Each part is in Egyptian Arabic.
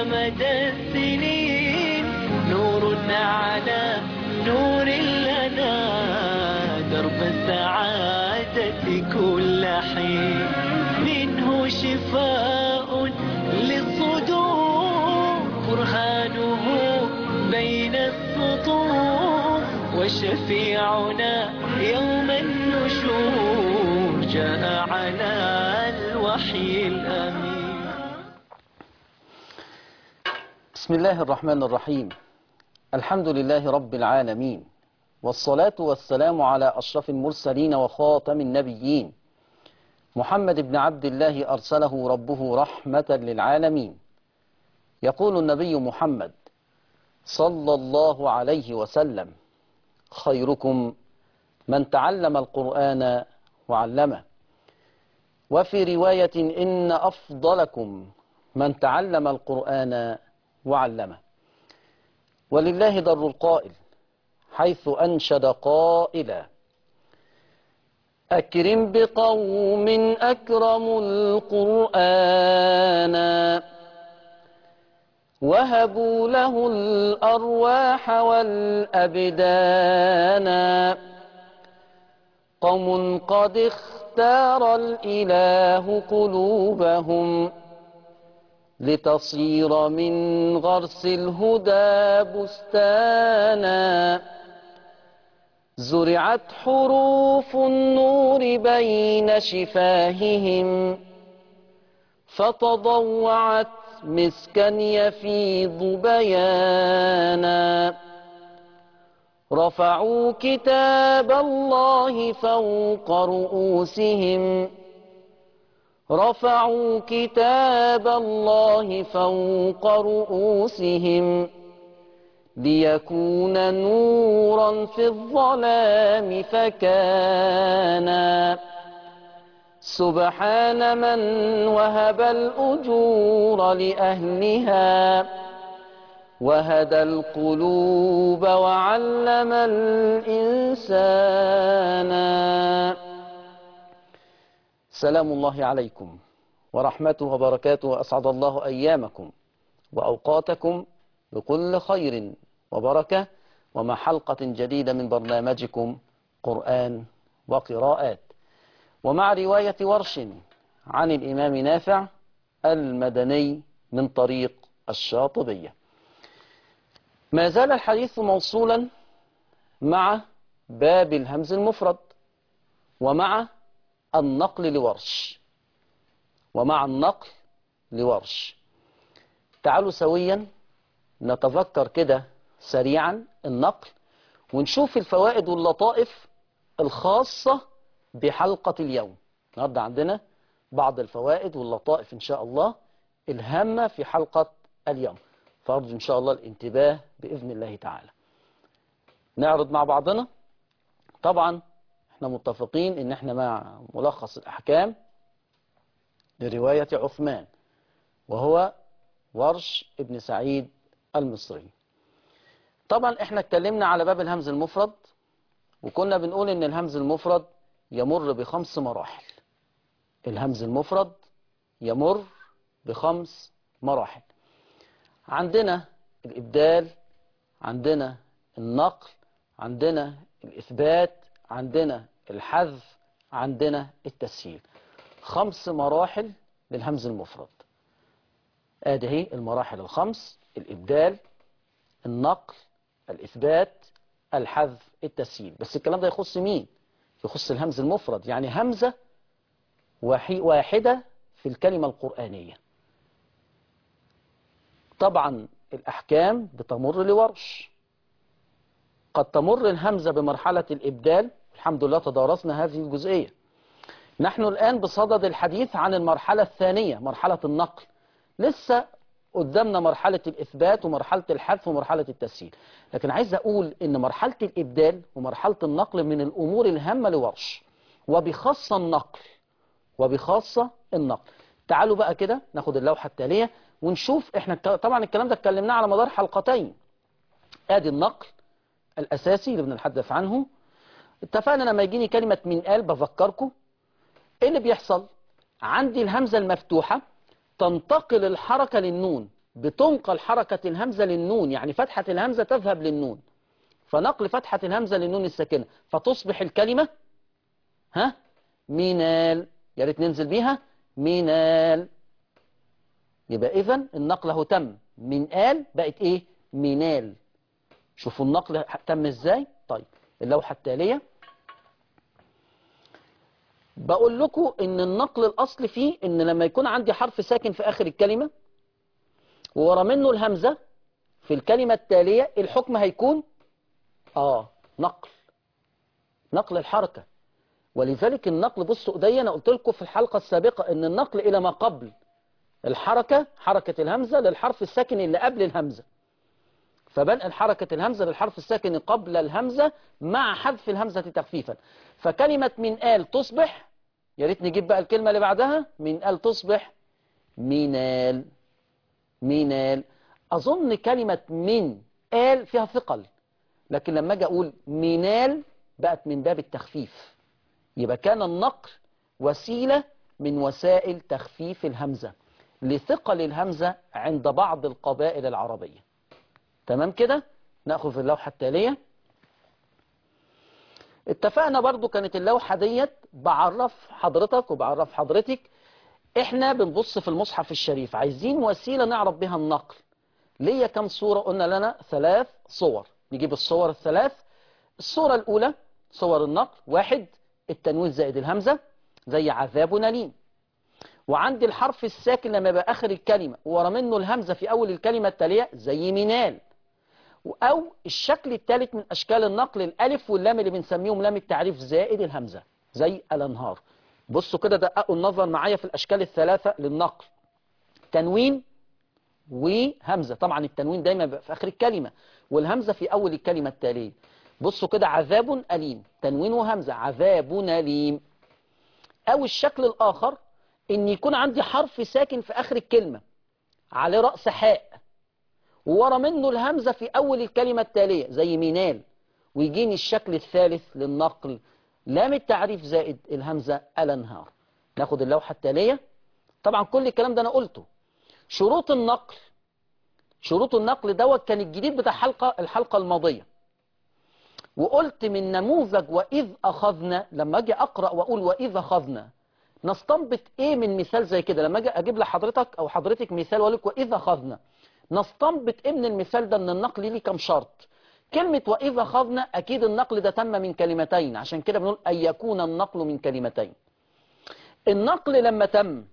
مدى السنين نور على نور لنا درب السعادة كل حين منه شفاء للصدور برهانه بين السطور وشفيعنا يوم النشور جاء على الوحي الأمين بسم الله الرحمن الرحيم الحمد لله رب العالمين والصلاة والسلام على أشرف المرسلين وخاتم النبيين محمد بن عبد الله أرسله ربه رحمة للعالمين يقول النبي محمد صلى الله عليه وسلم خيركم من تعلم القرآن وعلمه وفي رواية إن أفضلكم من تعلم القرآن وعلمه ولله در القائل حيث أنشد قائلا أكرم بقوم أكرموا القرآن وهبوا له الأرواح والأبدان قوم قد اختار الإله قلوبهم لتصير من غرس الهدى بستانا زرعت حروف النور بين شفاههم فتضوعت مسكا يفيض بيانا رفعوا كتاب الله فوق رؤوسهم رفعوا كتاب الله فوق رؤوسهم ليكون نورا في الظلام فكان سبحان من وهب الأجور لأهلها وهدى القلوب وعلم الإنسان سلام الله عليكم ورحمته وبركاته وأسعد الله أيامكم وأوقاتكم بكل خير وبركة ومع حلقة جديدة من برنامجكم قرآن وقراءات ومع رواية ورش عن الإمام نافع المدني من طريق الشاطبية ما زال الحديث موصولا مع باب الهمز المفرد ومع النقل لورش ومع النقل لورش تعالوا سويا نتذكر كده سريعا النقل ونشوف الفوائد واللطائف الخاصة بحلقة اليوم النهارده عندنا بعض الفوائد واللطائف إن شاء الله الهامة في حلقة اليوم فأرجو إن شاء الله الانتباه بإذن الله تعالى نعرض مع بعضنا طبعا احنا متفقين ان احنا مع ملخص الأحكام لرواية عثمان وهو ورش ابن سعيد المصري طبعا احنا اتكلمنا على باب الهمز المفرد وكنا بنقول ان الهمز المفرد يمر بخمس مراحل الهمز المفرد يمر بخمس مراحل عندنا الإبدال عندنا النقل عندنا الإثبات عندنا الحذف عندنا التسهيل خمس مراحل للهمز المفرد ادي هي المراحل الخمس الإبدال النقل الإثبات الحذف التسهيل بس الكلام ده يخص مين يخص الهمز المفرد يعني همزة واحدة في الكلمة القرآنية طبعا الأحكام بتمر لورش قد تمر الهمزة بمرحلة الإبدال الحمد لله تدارسنا هذه الجزئية نحن الآن بصدد الحديث عن المرحلة الثانية مرحلة النقل لسه قدامنا مرحلة الإثبات ومرحلة الحذف ومرحلة التسهيل لكن عايز أقول إن مرحلة الإبدال ومرحلة النقل من الأمور الهامة لورش وبخاصة النقل وبخاصة النقل تعالوا بقى كده ناخد اللوحة التالية ونشوف احنا طبعا الكلام ده اتكلمناه على مدار حلقتين ادي النقل الاساسي اللي بنتحدث عنه اتفقنا لما يجيني كلمة من قال بذكركم ايه اللي بيحصل عندي الهمزة المفتوحة تنتقل الحركة للنون بتنقل حركة الهمزة للنون يعني فتحة الهمزة تذهب للنون فنقل فتحة الهمزة للنون الساكنة فتصبح الكلمة ها مينال يا ريت ننزل بيها مينال يبقى اذا النقل اهو تم من آل بقت ايه مينال شوفوا النقل تم ازاي طيب اللوحة التالية بقول لكم ان النقل الاصلي فيه ان لما يكون عندي حرف ساكن في اخر الكلمة وورا منه الهمزة في الكلمة التالية الحكم هيكون اه نقل نقل الحركة ولذلك النقل بصوا ايديا انا قلت لكم في الحلقة السابقة ان النقل الى ما قبل الحركة حركة الهمزة للحرف الساكن اللي قبل الهمزة فبنقل حركة الهمزة للحرف الساكن قبل الهمزة مع حذف الهمزة تخفيفا فكلمة من آل تصبح يا ريت نجيب بقى الكلمة اللي بعدها من آل تصبح مينال مينال أظن كلمة من آل فيها ثقل لكن لما أجي أقول مينال بقت من باب التخفيف يبقى كان النقر وسيلة من وسائل تخفيف الهمزة لثقل الهمزة عند بعض القبائل العربية تمام كده نأخذ اللوحة التالية اتفقنا برضو كانت اللوحة ديت بعرف حضرتك وبعرف حضرتك احنا بنبص في المصحف الشريف عايزين وسيلة نعرف بها النقل ليا كم صورة قلنا لنا ثلاث صور نجيب الصور الثلاث الصورة الأولى صور النقل واحد التنوين زائد الهمزة زي عذاب نليم وعندي الحرف الساكن لما يبقى آخر الكلمة ورا منه الهمزة في أول الكلمة التالية زي منال أو الشكل الثالث من أشكال النقل الألف واللام اللي بنسميهم لام التعريف زائد الهمزة زي الأنهار بصوا كده دققوا النظر معايا في الأشكال الثلاثة للنقل تنوين وهمزة طبعا التنوين دايما بيبقى في آخر الكلمة والهمزة في أول الكلمة التالية بصوا كده عذاب أليم تنوين وهمزة عذاب أليم أو الشكل الآخر إن يكون عندي حرف ساكن في آخر الكلمة على رأس حاء وورا منه الهمزة في أول الكلمة التالية زي مينال ويجيني الشكل الثالث للنقل لام التعريف زائد الهمزة الانهار ناخد اللوحة التالية طبعا كل الكلام ده أنا قلته شروط النقل شروط النقل دوت كان الجديد بتاع حلقة الحلقة الماضية وقلت من نموذج وإذ أخذنا لما أجي أقرأ وأقول وإذ أخذنا نستنبط إيه من مثال زي كده لما أجي أجيب لحضرتك أو حضرتك مثال وأقول لك وإذ أخذنا نستنبط إيه من المثال ده أن النقل ليه كم شرط كلمة وإذ أخذنا أكيد النقل ده تم من كلمتين عشان كده بنقول أن يكون النقل من كلمتين النقل لما تم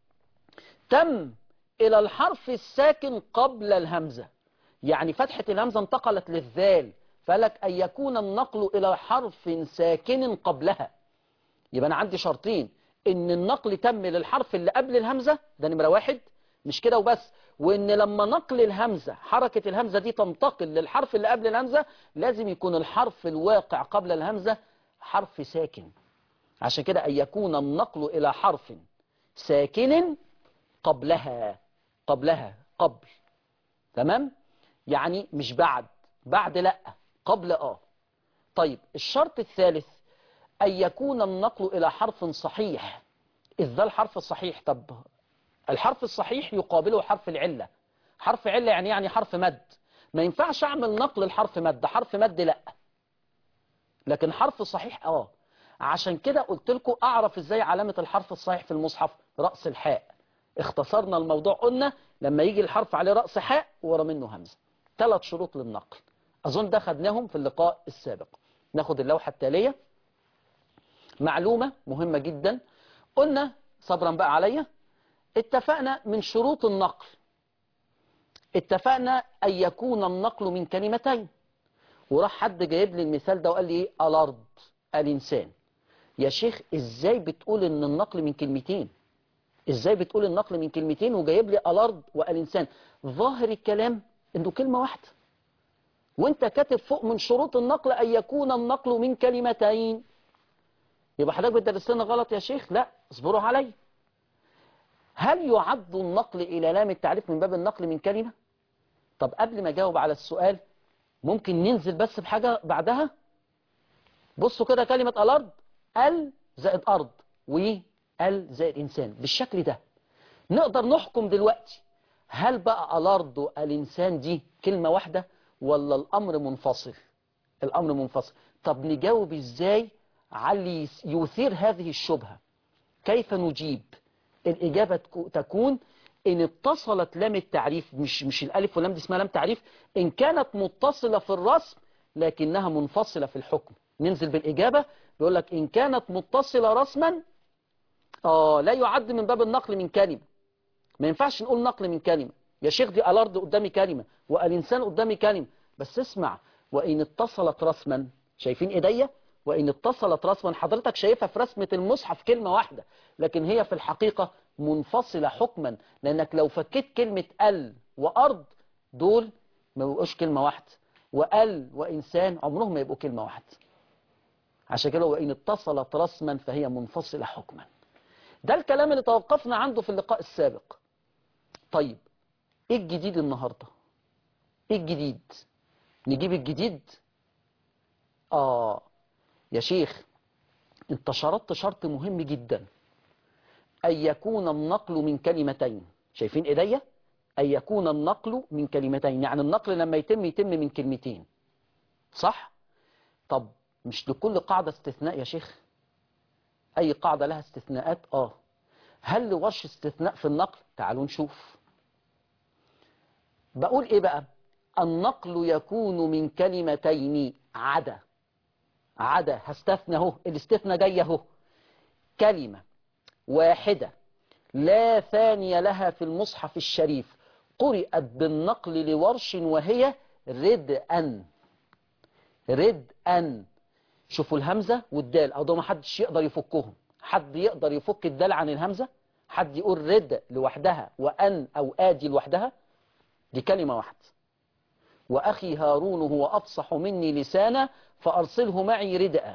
تم إلى الحرف الساكن قبل الهمزة يعني فتحة الهمزة انتقلت للذال فلك أن يكون النقل إلى حرف ساكن قبلها يبقى أنا عندي شرطين إن النقل تم للحرف اللي قبل الهمزة ده نمرة واحد مش كده وبس وإن لما نقل الهمزة حركة الهمزة دي تنتقل للحرف اللي قبل الهمزة لازم يكون الحرف الواقع قبل الهمزة حرف ساكن عشان كده أن يكون النقل إلى حرف ساكن قبلها قبلها قبل تمام يعني مش بعد بعد لا قبل اه طيب الشرط الثالث أن يكون النقل إلى حرف صحيح إذ ذا الحرف الصحيح طب الحرف الصحيح يقابله حرف العلة حرف علة يعني يعني حرف مد ما ينفعش أعمل نقل الحرف مد حرف مد لا لكن حرف صحيح اه عشان كده قلت لكم أعرف إزاي علامة الحرف الصحيح في المصحف رأس الحاء اختصرنا الموضوع قلنا لما يجي الحرف عليه رأس حاء ورا منه همزة ثلاث شروط للنقل أظن ده خدناهم في اللقاء السابق ناخد اللوحة التالية معلومة مهمة جدا قلنا صبرا بقى عليا اتفقنا من شروط النقل اتفقنا أن يكون النقل من كلمتين وراح حد جايب لي المثال ده وقال لي ايه الأرض الإنسان يا شيخ ازاي بتقول ان النقل من كلمتين ازاي بتقول النقل من كلمتين وجايب لي الأرض والإنسان ظاهر الكلام انه كلمة واحدة وانت كاتب فوق من شروط النقل أن يكون النقل من كلمتين يبقى حضرتك بتدرس لنا غلط يا شيخ لا اصبروا علي هل يعد النقل إلى لام التعريف من باب النقل من كلمة طب قبل ما اجاوب على السؤال ممكن ننزل بس بحاجة بعدها بصوا كده كلمة الأرض ال زائد أرض وال زائد إنسان بالشكل ده نقدر نحكم دلوقتي هل بقى الارض الانسان دي كلمة واحدة ولا الامر منفصل الامر منفصل طب نجاوب ازاي على اللي يثير هذه الشبهة كيف نجيب الإجابة تكو- تكون إن اتصلت لام التعريف مش مش الألف واللام دي اسمها لام تعريف إن كانت متصلة في الرسم لكنها منفصلة في الحكم ننزل بالإجابة بيقول لك إن كانت متصلة رسما آه لا يعد من باب النقل من كلمة ما ينفعش نقول نقل من كلمة يا شيخ دي الأرض قدامي كلمة والإنسان قدامي كلمة بس اسمع وإن اتصلت رسما شايفين إيديا وإن اتصلت رسما حضرتك شايفها في رسمة المصحف كلمة واحدة لكن هي في الحقيقة منفصلة حكما لأنك لو فكيت كلمة ال وأرض دول ما بيبقوش كلمة واحدة وال وإنسان عمرهم ما يبقوا كلمة واحدة عشان كده وإن اتصلت رسما فهي منفصلة حكما ده الكلام اللي توقفنا عنده في اللقاء السابق طيب ايه الجديد النهاردة ايه الجديد نجيب الجديد اه يا شيخ انت شرطت شرط مهم جدا ان يكون النقل من كلمتين شايفين ايديا ان يكون النقل من كلمتين يعني النقل لما يتم يتم من كلمتين صح طب مش لكل قاعدة استثناء يا شيخ اي قاعدة لها استثناءات اه هل لورش استثناء في النقل تعالوا نشوف بقول ايه بقى النقل يكون من كلمتين عدا عدا هستثنى اهو الاستثناء جاي اهو كلمة واحدة لا ثانية لها في المصحف الشريف قرأت بالنقل لورش وهي ردءا ردءا شوفوا الهمزة والدال أو ده ما حدش يقدر يفكهم حد يقدر يفك الدال عن الهمزة حد يقول رد لوحدها وأن أو آدي لوحدها دي كلمة واحدة وأخي هارون هو أفصح مني لسانا فأرسله معي ردءا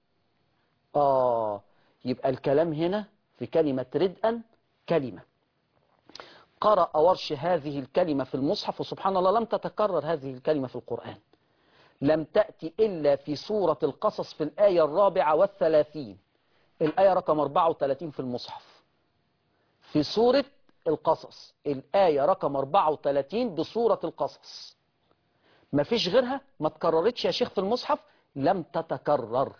آه يبقى الكلام هنا في كلمة ردءا كلمة قرأ ورش هذه الكلمة في المصحف وسبحان الله لم تتكرر هذه الكلمة في القرآن لم تأتي إلا في سورة القصص في الآية الرابعة والثلاثين الآية رقم 34 في المصحف في سورة القصص الآية رقم 34 بسورة القصص ما فيش غيرها ما تكررتش يا شيخ في المصحف لم تتكرر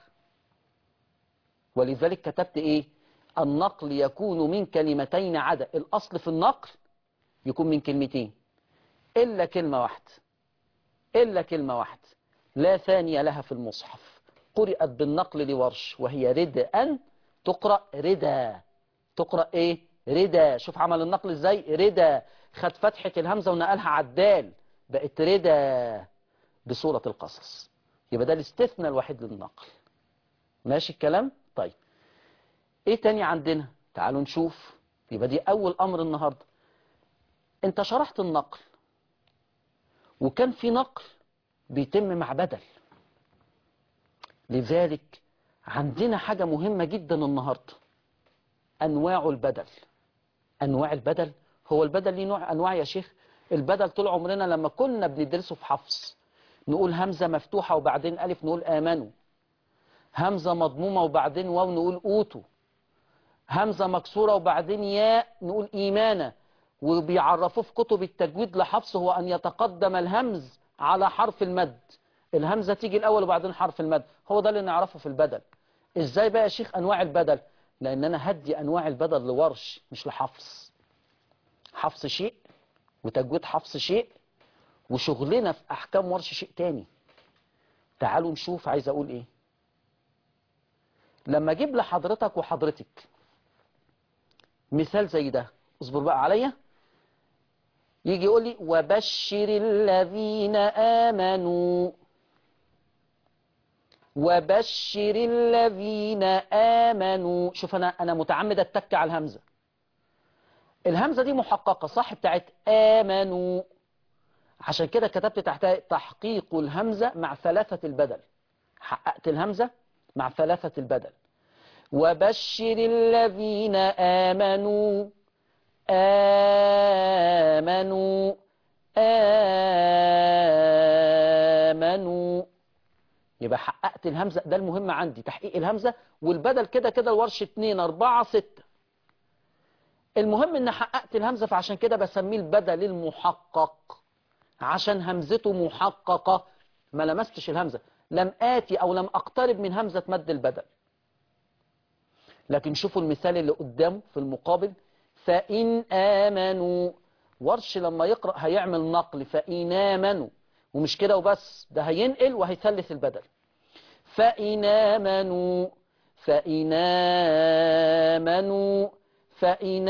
ولذلك كتبت ايه النقل يكون من كلمتين عدا الأصل في النقل يكون من كلمتين إلا كلمة واحدة إلا كلمة واحدة لا ثانية لها في المصحف قرأت بالنقل لورش وهي ردءا تقرأ ردا تقرأ ايه ردا شوف عمل النقل ازاي ردا خد فتحة الهمزة ونقلها عدال بقت ردا بصورة القصص يبقى ده الاستثناء الوحيد للنقل ماشي الكلام طيب ايه تاني عندنا تعالوا نشوف يبقى دي اول امر النهاردة انت شرحت النقل وكان في نقل بيتم مع بدل لذلك عندنا حاجة مهمة جدا النهاردة أنواع البدل أنواع البدل هو البدل ليه نوع أنواع يا شيخ البدل طول عمرنا لما كنا بندرسه في حفص نقول همزة مفتوحة وبعدين ألف نقول آمنوا همزة مضمومة وبعدين واو نقول أوتوا همزة مكسورة وبعدين ياء نقول إيمانا وبيعرفوه في كتب التجويد لحفص هو أن يتقدم الهمز على حرف المد الهمزة تيجي الأول وبعدين حرف المد هو ده اللي نعرفه في البدل إزاي بقى يا شيخ أنواع البدل لأن أنا هدي أنواع البدل لورش مش لحفص حفص شيء وتجويد حفص شيء وشغلنا في أحكام ورش شيء تاني تعالوا نشوف عايز أقول إيه لما أجيب لحضرتك وحضرتك مثال زي ده اصبر بقى عليا يجي يقول لي وبشر الذين آمنوا وبشر الذين آمنوا شوف أنا أنا متعمد أتك على الهمزة الهمزة دي محققة صح بتاعت آمنوا عشان كده كتبت تحتها تحقيق الهمزة مع ثلاثة البدل حققت الهمزة مع ثلاثة البدل وبشر الذين آمنوا آمنوا آمنوا يبقى حققت الهمزة ده المهم عندي تحقيق الهمزة والبدل كده كده الورش 2 4 6 المهم ان حققت الهمزة فعشان كده بسميه البدل المحقق عشان همزته محققة ما لمستش الهمزة لم آتي أو لم أقترب من همزة مد البدل لكن شوفوا المثال اللي قدامه في المقابل فإن آمنوا ورش لما يقرأ هيعمل نقل فإن آمنوا ومش كده وبس ده هينقل وهيثلث البدل فإن آمنوا فإن آمنوا فإن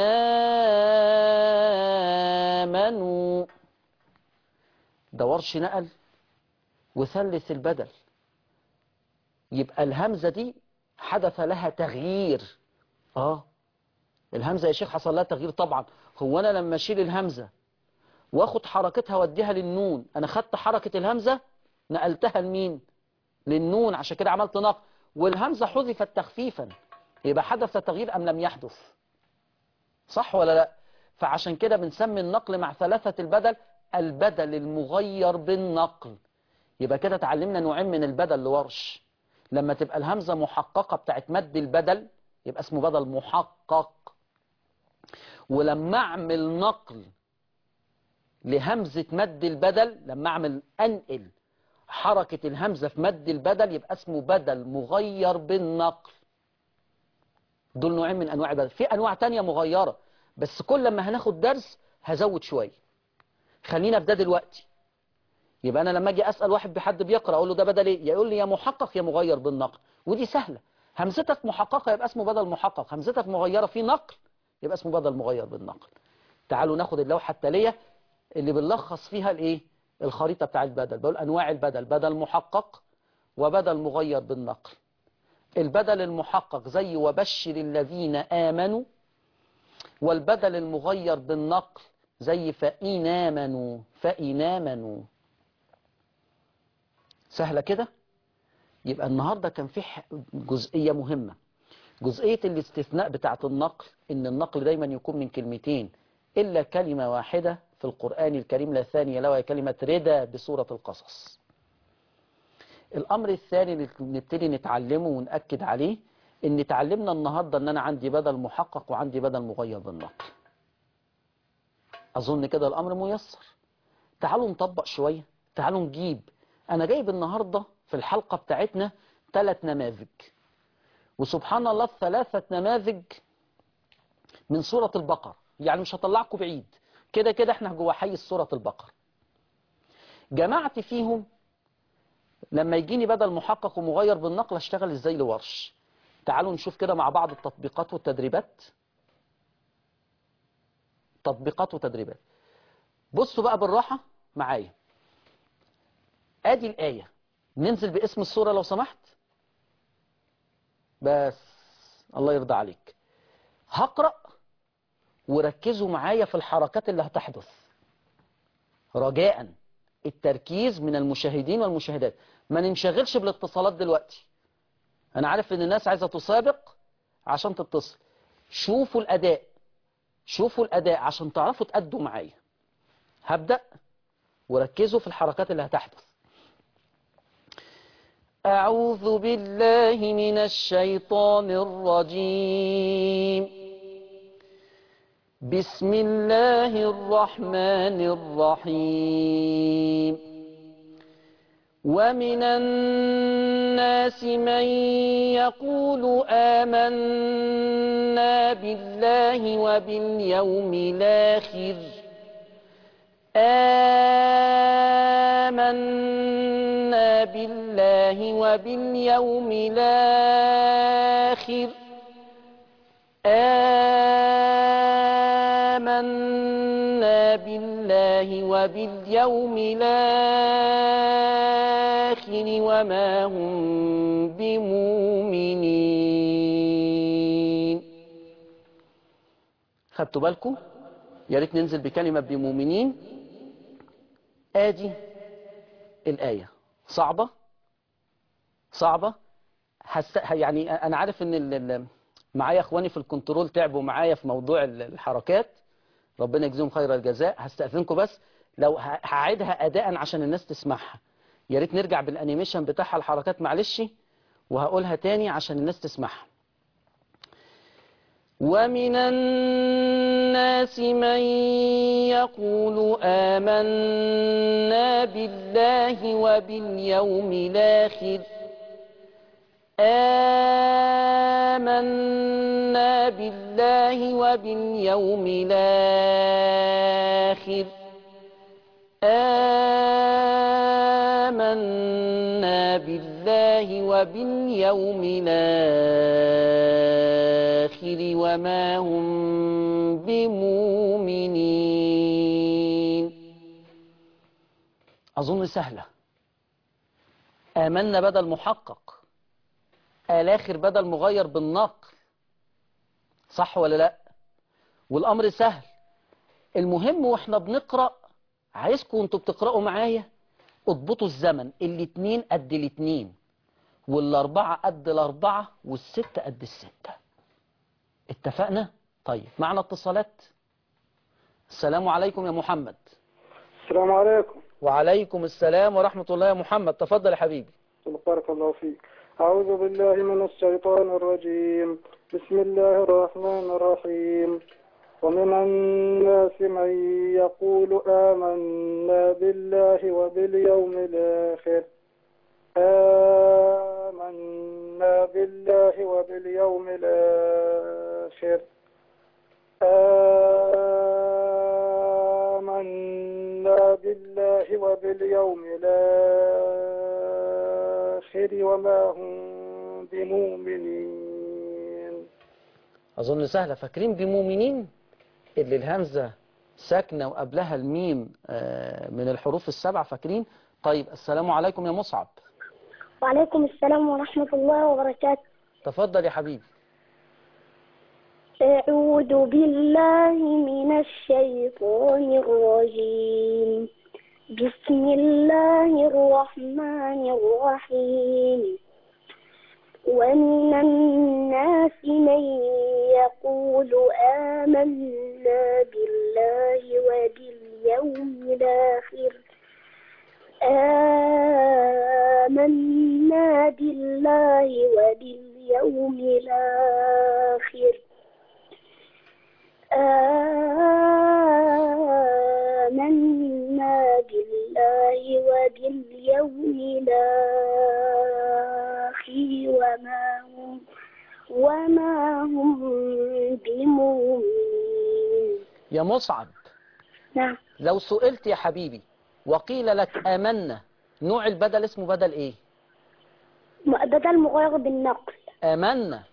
آمنوا ده ورش نقل وثلث البدل يبقى الهمزة دي حدث لها تغيير اه الهمزة يا شيخ حصل لها تغيير طبعا هو انا لما اشيل الهمزة واخد حركتها واديها للنون انا خدت حركة الهمزة نقلتها لمين للنون عشان كده عملت نقل والهمزة حذفت تخفيفا يبقى حدث تغيير ام لم يحدث صح ولا لا فعشان كده بنسمي النقل مع ثلاثة البدل البدل المغير بالنقل يبقى كده اتعلمنا نوعين من البدل لورش لما تبقى الهمزة محققة بتاعت مد البدل يبقى اسمه بدل محقق ولما اعمل نقل لهمزة مد البدل لما اعمل انقل حركة الهمزة في مد البدل يبقى اسمه بدل مغير بالنقل دول نوعين من انواع البدل في انواع تانية مغيرة بس كل لما هناخد درس هزود شوية خلينا في ده دلوقتي يبقى انا لما اجي اسال واحد بحد بيقرا اقول له ده بدل ايه يقول لي يا محقق يا مغير بالنقل ودي سهله همزتك محققه يبقى اسمه بدل محقق همزتك مغيره في نقل يبقى اسمه بدل مغير بالنقل تعالوا ناخد اللوحه التاليه اللي بنلخص فيها الايه الخريطه بتاع البدل بقول انواع البدل بدل محقق وبدل مغير بالنقل البدل المحقق زي وبشر الذين امنوا والبدل المغير بالنقل زي فإن آمنوا فإن آمنوا سهلة كده يبقى النهاردة كان في جزئية مهمة جزئية الاستثناء بتاعة النقل ان النقل دايما يكون من كلمتين إلا كلمة واحدة في القرآن الكريم لا ثانية له هي كلمة ردا بسورة القصص الأمر الثاني اللي نبتدي نتعلمه ونأكد عليه ان تعلمنا النهاردة ان انا عندي بدل محقق وعندي بدل مغير بالنقل أظن كده الأمر ميسر تعالوا نطبق شوية تعالوا نجيب أنا جايب النهاردة في الحلقة بتاعتنا ثلاث نماذج وسبحان الله الثلاثة نماذج من سورة البقر يعني مش هطلعكم بعيد كده كده احنا جوا حي سورة البقر جمعت فيهم لما يجيني بدل محقق ومغير بالنقل اشتغل ازاي لورش تعالوا نشوف كده مع بعض التطبيقات والتدريبات تطبيقات وتدريبات بصوا بقى بالراحة معايا ادي الآية ننزل باسم الصورة لو سمحت بس الله يرضى عليك هقرأ وركزوا معايا في الحركات اللي هتحدث رجاء التركيز من المشاهدين والمشاهدات ما ننشغلش بالاتصالات دلوقتي انا عارف ان الناس عايزة تسابق عشان تتصل شوفوا الاداء شوفوا الأداء عشان تعرفوا تأدوا معايا هبدأ وركزوا في الحركات اللي هتحدث أعوذ بالله من الشيطان الرجيم بسم الله الرحمن الرحيم ومن الناس من يقول آمنا بالله وباليوم الآخر آمنا بالله وباليوم الآخر آمنا بالله وباليوم الآخر وما هم بمؤمنين خدتوا بالكم يا ريت ننزل بكلمة بمؤمنين ادي الآية صعبة صعبة حس... يعني انا عارف ان ال... ال- معايا اخواني في الكنترول تعبوا معايا في موضوع ال- الحركات ربنا يجزيهم خير الجزاء هستأذنكم بس لو ه- هعيدها اداء عشان الناس تسمعها يا ريت نرجع بالانيميشن بتاعها الحركات معلش وهقولها تاني عشان الناس تسمعها ومن الناس من يقول آمنا بالله وباليوم الآخر آمنا بالله وباليوم الآخر آمنا بالله وباليوم الآخر وما هم بمؤمنين أظن سهلة آمنا بدل محقق الآخر بدل مغير بالنقل صح ولا لا والأمر سهل المهم واحنا بنقرأ عايزكم انتوا بتقرأوا معايا اضبطوا الزمن الاتنين قد الاتنين والاربعة قد الاربعة والستة قد الستة اتفقنا طيب معنا اتصالات السلام عليكم يا محمد السلام عليكم وعليكم السلام ورحمة الله يا محمد تفضل يا حبيبي بارك الله فيك أعوذ بالله من الشيطان الرجيم بسم الله الرحمن الرحيم ومن الناس من يقول آمنا بالله وباليوم الآخر آمنا بالله وباليوم الآخر آمنا بالله وباليوم الآخر وما هم بمؤمنين أظن سهلة فاكرين بمؤمنين اللي الهمزة ساكنة وقبلها الميم آه، من الحروف السبع فاكرين طيب السلام عليكم يا مصعب وعليكم السلام ورحمة الله وبركاته تفضل يا حبيبي أعوذ بالله من الشيطان الرجيم بسم الله الرحمن الرحيم ومن الناس من يقول آمنا بالله وباليوم الآخر آمنا بالله وباليوم الآخر آمنا بالله وباليوم الآخر وما هم وما هم بمؤمنين يا مصعب نعم لو سئلت يا حبيبي وقيل لك آمنا نوع البدل اسمه بدل ايه بدل مغير بالنقل آمنا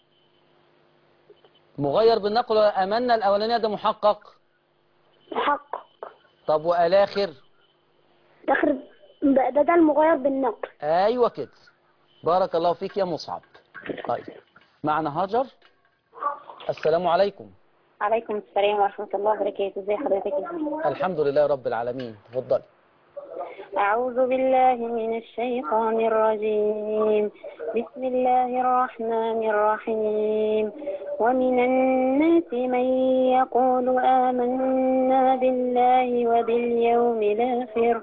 مغير بالنقل ولا آمنا الأولانية ده محقق محقق طب والآخر داخل بدل مغير بالنقل أيوة كده بارك الله فيك يا مصعب طيب معنا هاجر السلام عليكم عليكم السلام ورحمة الله وبركاته ازي حضرتك يا فندم؟ الحمد لله رب العالمين تفضل أعوذ بالله من الشيطان الرجيم بسم الله الرحمن الرحيم ومن الناس من يقول آمنا بالله وباليوم الآخر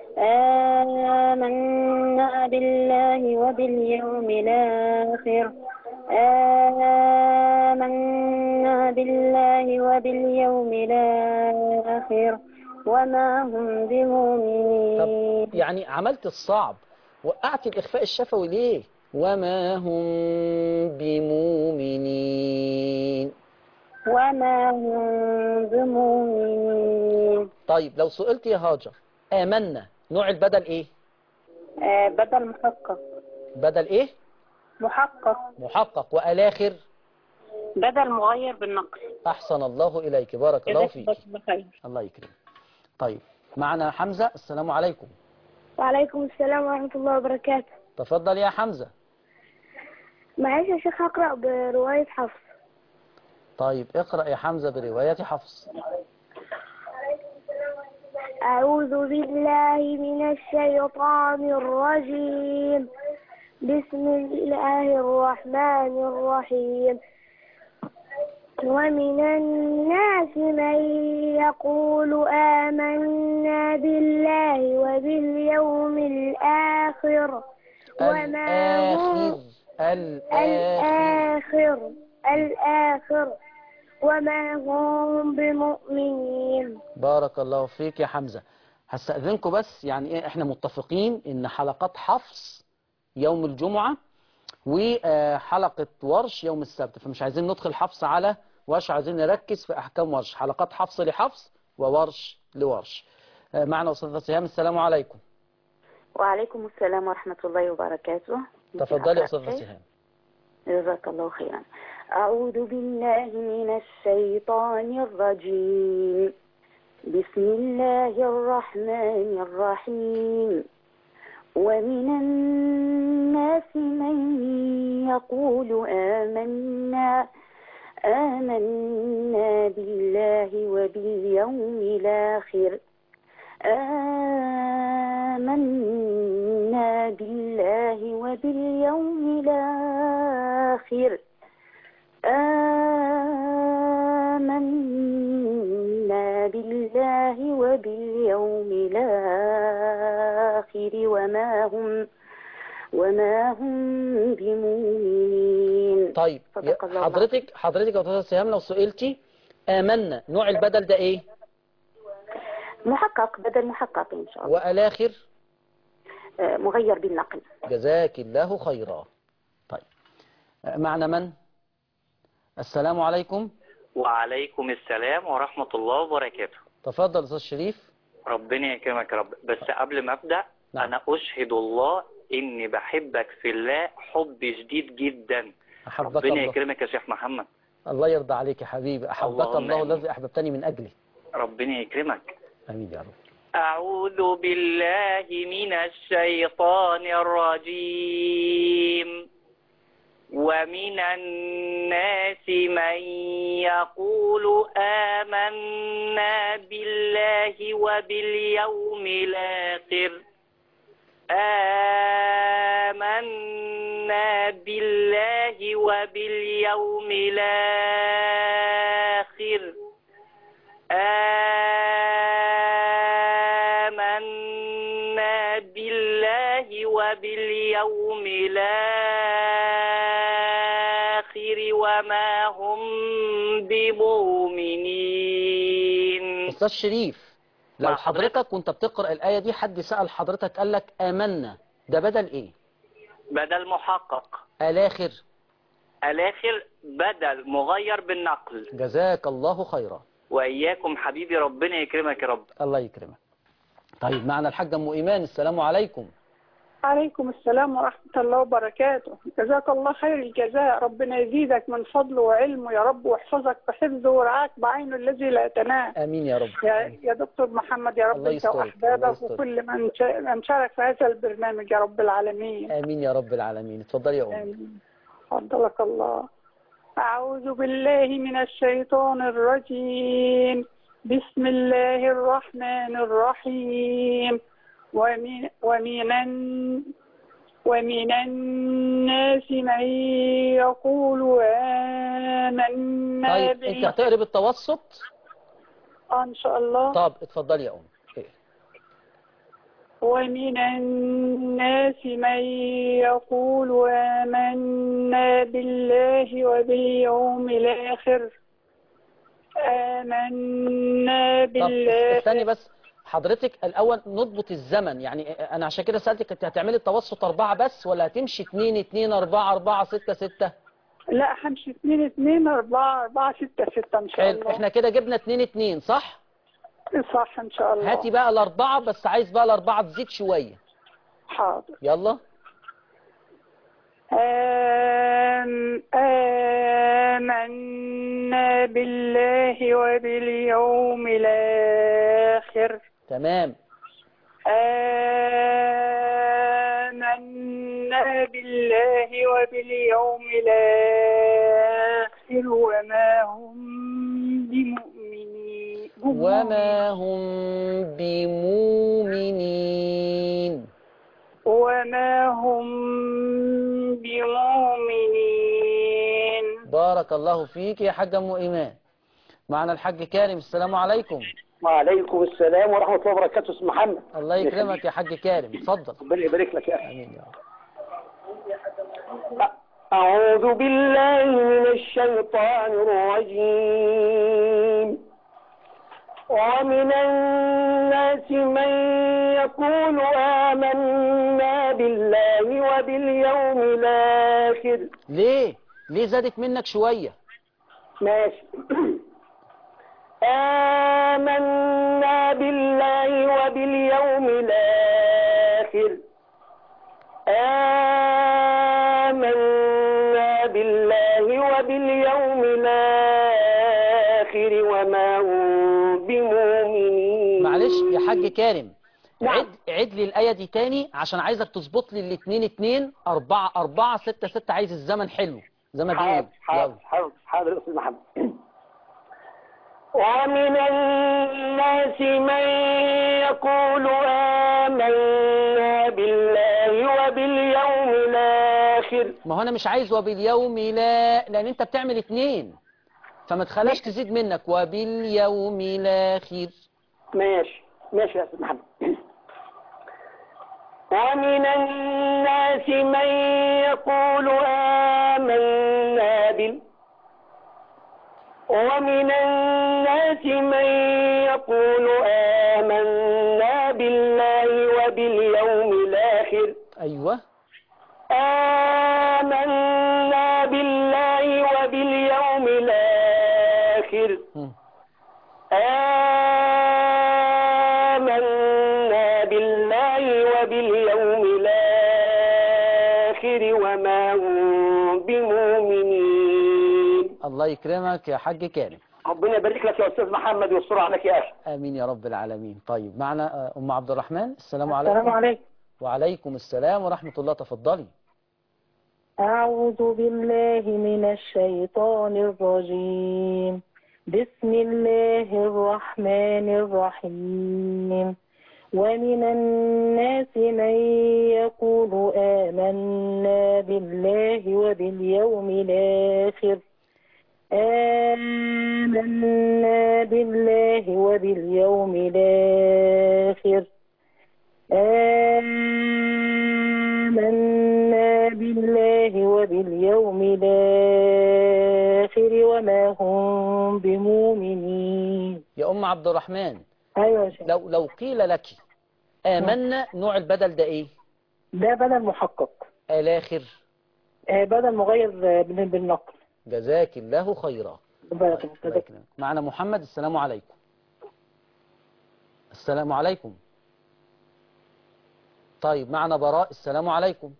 آمنا بالله وباليوم الآخر آمنا بالله وباليوم الآخر وما هم طب بمؤمنين يعني عملت الصعب وقعت الإخفاء الشفوي ليه وما هم بمؤمنين وما هم بمؤمنين طيب لو سئلت يا هاجر آمنا نوع البدل ايه آه، بدل محقق بدل ايه محقق محقق والآخر بدل مغير بالنقل أحسن الله إليك بارك الله فيك جزاك الله خير الله يكرمك طيب معنا حمزة السلام عليكم وعليكم السلام ورحمة الله وبركاته تفضل يا حمزة معلش يا شيخ هقرأ برواية حفص طيب اقرأ يا حمزة برواية حفص أعوذ بالله من الشيطان الرجيم بسم الله الرحمن الرحيم ومن الناس من يقول آمنا بالله وباليوم الآخر وما الآخر هم الآخر الآخر الآخر وما هم بمؤمنين بارك الله فيك يا حمزة هستأذنكم بس يعني ايه احنا متفقين ان حلقات حفص يوم الجمعة وحلقة ورش يوم السبت فمش عايزين ندخل حفص على ورش عايزين نركز في احكام ورش حلقات حفص لحفص وورش لورش آه، معنا أستاذة سهام السلام عليكم وعليكم السلام ورحمة الله وبركاته تفضلي يا أقرأ أستاذة شيء؟ سهام جزاك الله خيرا أعوذ بالله من الشيطان الرجيم بسم الله الرحمن الرحيم ومن الناس من يقول آمنا آمنا بالله وباليوم الآخر آمنا بالله وباليوم الآخر آمنا بالله وباليوم الآخر وما هم وما هم بمؤمنين طيب صدق الله حضرتك حضرتك يا أستاذة سهام لو سئلتي آمنا نوع البدل ده ايه محقق بدل محقق إن شاء الله والآخر آه، مغير بالنقل جزاك الله خيرا طيب آه، معنا من السلام عليكم وعليكم السلام ورحمة الله وبركاته تفضل أستاذ شريف ربنا يكرمك يا رب بس قبل ما أبدأ نعم. أنا أشهد الله إني بحبك في الله حب شديد جدا أحبك ربنا الله يكرمك يا شيخ محمد الله يرضى عليك يا حبيبي أحبك اللهم الله آمين. الذي أحببتني من أجله ربنا يكرمك آمين يا رب أعوذ بالله من الشيطان الرجيم ومن الناس من يقول آمنا بالله وباليوم الآخر آمنا بالله وباليوم الآخر آمنا بالله وباليوم الآخر وما هم بمؤمنين أستاذ شريف لو مع حضرتك وانت بتقرأ الآية دي حد سأل حضرتك قال لك آمنا ده بدل إيه بدل محقق الآخر الآخر بدل مغير بالنقل جزاك الله خيرا وإياكم حبيبي ربنا يكرمك يا رب الله يكرمك طيب معنا الحاجة أم إيمان السلام عليكم عليكم السلام ورحمة الله وبركاته جزاك الله خير الجزاء ربنا يزيدك من فضله وعلمه يا رب ويحفظك بحفظه ورعاك بعينه الذي لا تنام آمين يا رب يا, يا دكتور محمد يا رب الله انت يسترك، الله واحبابك يسترك. وكل من شا- من شارك في هذا البرنامج يا رب العالمين آمين يا رب العالمين اتفضلي يا أم آمين فضلك الله أعوذ بالله من الشيطان الرجيم بسم الله الرحمن الرحيم ومن ومن الن- ومن الناس من يقول آمنا طيب أنت بالله هتقري بالتوسط آه، إن شاء الله طب اتفضلي يا أم إيه؟ ومن الناس من يقول آمنا بالله وباليوم الآخر آمنا طب بالله استني بس حضرتك الأول نضبط الزمن يعني أنا عشان كده سألتك أنت هتعملي التوسط أربعة بس ولا هتمشي اتنين اتنين أربعة أربعة ستة ستة لا همشي اثنين اثنين أربعة أربعة ستة ستة إن شاء حلو الله احنا كده جبنا اتنين اتنين صح صح إن شاء الله هاتي بقى الأربعة بس عايز بقى الأربعة تزيد شوية حاضر يلا آم آمنا بالله وباليوم الآخر تمام آمنا بالله وباليوم الآخر وما هم بمؤمنين وما هم بمؤمنين وما هم بمؤمنين بارك الله فيك يا حاج أم إيمان معنا الحاج كارم السلام عليكم وعليكم السلام ورحمة الله وبركاته اسم محمد الله يكرمك يا حاج كارم اتفضل ربنا يبارك لك يا أخي آمين يا رب أعوذ بالله من الشيطان الرجيم ومن الناس من يقول آمنا بالله وباليوم الآخر ليه ليه زادت منك شوية ماشي آمنا بالله وباليوم الآخر آمنا بالله وباليوم الآخر وما هم بمؤمنين معلش يا حاج كارم نعم. عد عد لي الآية دي تاني عشان عايزك تظبط لي الاتنين اتنين أربعة أربعة ستة ستة عايز الزمن حلو زي ما بيقول حاضر حاضر حاضر حاضر يا أستاذ محمد ومن الناس من يقول آمنا بالله وباليوم الآخر ما هو أنا مش عايز وباليوم لا لأن أنت بتعمل اتنين فما تخليش تزيد منك وباليوم الآخر ماشي ماشي يا أستاذ محمد ومن الناس من يقول آمنا بال ومن الناس من يقول آمنا بالله وباليوم الآخر أيوة آمنا بالله وباليوم الآخر هم. آمنا بالله وباليوم الآخر وما هم بمؤمنين الله يكرمك يا حاج كارم ربنا يبارك لك يا أستاذ محمد ويستر عليك يا أخي آمين يا رب العالمين طيب معنا آه، أم عبد الرحمن السلام عليكم السلام عليكم وعليكم السلام ورحمة الله تفضلي أعوذ بالله من الشيطان الرجيم بسم الله الرحمن الرحيم ومن الناس من يقول آمنا بالله وباليوم الآخر آمنا بالله وباليوم الآخر آمنا بالله وباليوم الآخر وما هم بمؤمنين يا أم عبد الرحمن أيوة يا شيخ لو لو قيل لك آمنا نوع البدل ده إيه ده بدل محقق الآخر آه، بدل مغير آه، بال- بالنقل جزاك الله خيرا بارك الله الله يكرمك. معنا محمد السلام عليكم السلام عليكم طيب معنا براء السلام عليكم